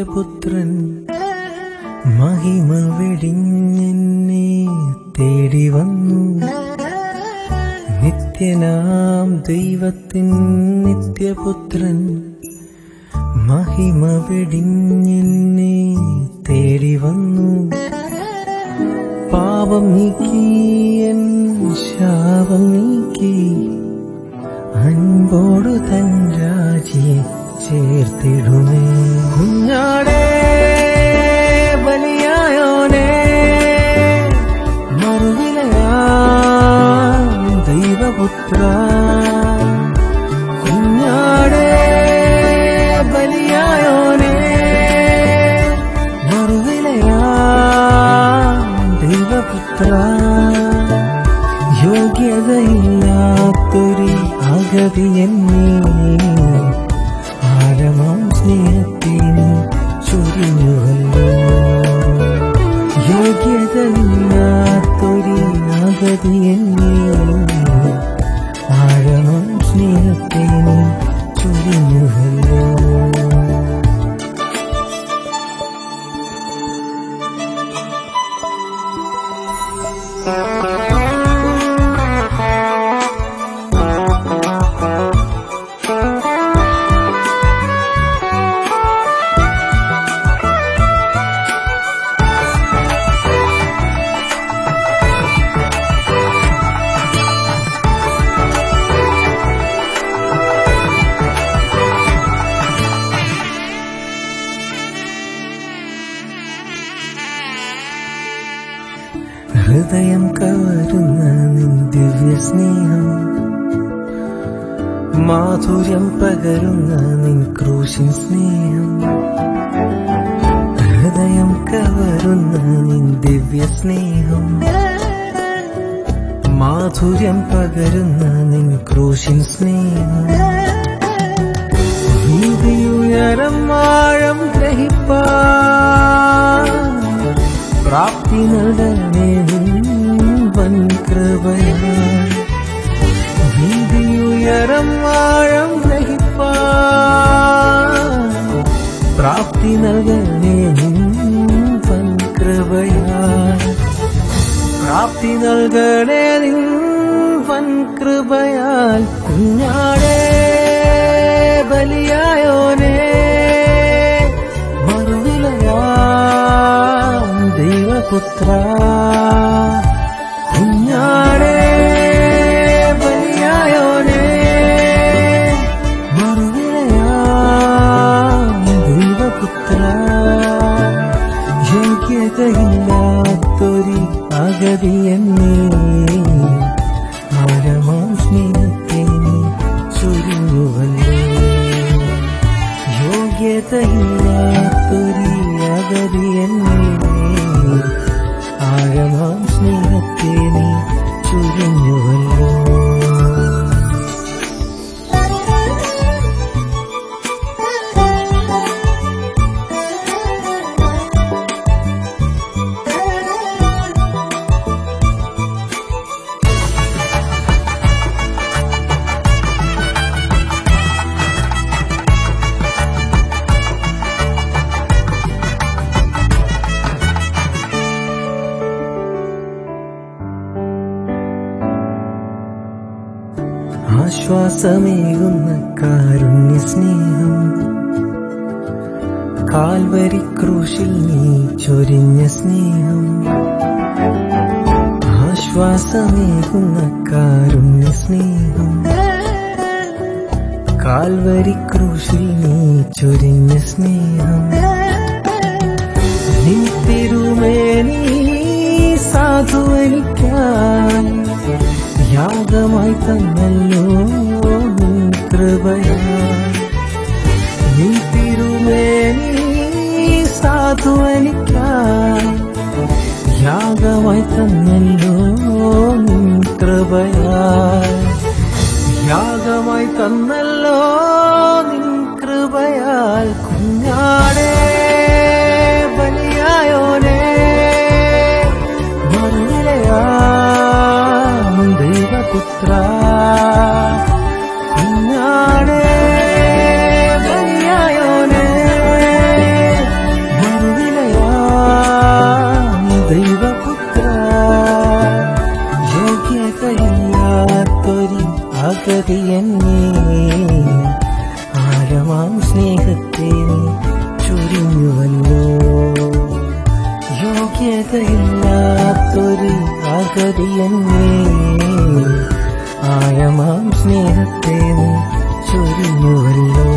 നിത്യപുത്രൻ മഹിമ വെടിഞ്ഞെന്നെ തേടി വന്നു നിത്യനാം ദൈവത്തിൻ നിത്യപുത്രൻ മഹിമ വെടിഞ്ഞെന്നെ തേടി വന്നു പാപം നീക്കി എൻ ശാപം നീക്കി അൻപോടു തൻ രാജിയെ ചേർത്തിടുമേ കുഞ്ഞാടേ ബലിയായോനേ മറുവിലയാ ദൈവപുത്ര കുഞ്ഞാടേ ബലിയായോനേ മറുവിലയാ ദൈവപുത്ര യോഗ്യതയില്ലാത്തൊരു അഗതി എന്നെ ആഴമാം സ്നേഹത്തിന് ചൊരിഞ്ഞുവല്ലോ യോഗ്യതയില്ലാത്തൊരു അഗതി എന്നെ ആഴമാം സ്നേഹത്തിന് ചൊരിഞ്ഞുവല്ലോ ഹൃദയം കവരുന്ന നിൻ ദിവ്യ സ്നേഹം മാധുര്യം പകരുന്ന നിൻ ക്രൂശിൻ സ്നേഹം ഹൃദയം കവരുന്ന നിൻ ദിവ്യ സ്നേഹം മാധുര്യം പകരുന്ന നിൻ ക്രൂശിൻ സ്നേഹം വീതിയുയരം ആഴം ഗ്രഹിപ്പാ പ്രാപ്തി നടനേ വൻ കൃപയാൽ വീതിയുയരം ആഴം ഗ്രഹിപ്പാ പ്രാപ്തി നൽകണേ വൻ കൃപയാൽ പ്രാപ്തി നൽകണേ നിൻ വൻ കൃപയാൽ കുഞ്ഞാടേ ബലിയായോനേ മറുവിലയാം ദൈവപുത്ര കുഞ്ഞാടേ ബലിയായോനേ മറുവിലയാം ദൈവപുത്ര യോഗ്യതയില്ലാത്തൊരു അഗതി എന്നെ ആഴമാം സ്നേഹത്തെ നീ ചൊരിഞ്ഞുവല്ലോ യോഗ്യതയില്ലാത്തൊരു അഗതി എന്നെ ആഴമാം സ്നേഹത്തെ നീ ചൊരിഞ്ഞുവല്ലോ ആശ്വാസമേകുന്ന കാരുണ്യ സ്നേഹം കാൽവരി ക്രൂശിൽ നീ ചൊരിഞ്ഞ സ്നേഹം ആശ്വാസമേകുന്ന കാരുണ്യ സ്നേഹം കാൽവരി ക്രൂശിൽ നീ ചൊരിഞ്ഞ സ്നേഹം നിൻ തിരുമേനി സാധുവനിക്കായി യാഗമായി തന്നല്ലോ നിൻ കൃപയായി നിൻ തിരുമേനി സാധുവനിക്കായി യാഗമായി തന്നല്ലോ നിൻ കൃപയായി യാഗമായി തന്നല്ലോ നിൻ കൃപയാൽ കുഞ്ഞാടേ ബലിയായോനേ മറുവിലയാം ദൈവപുത്ര കുഞ്ഞാടേ ബലിയായോനേ യോഗ്യതയില്ലാത്തൊരു അഗതിയെന്നേ ആഴമാം സ്നേഹത്തെ നീ ചൊരിഞ്ഞുവല്ലോ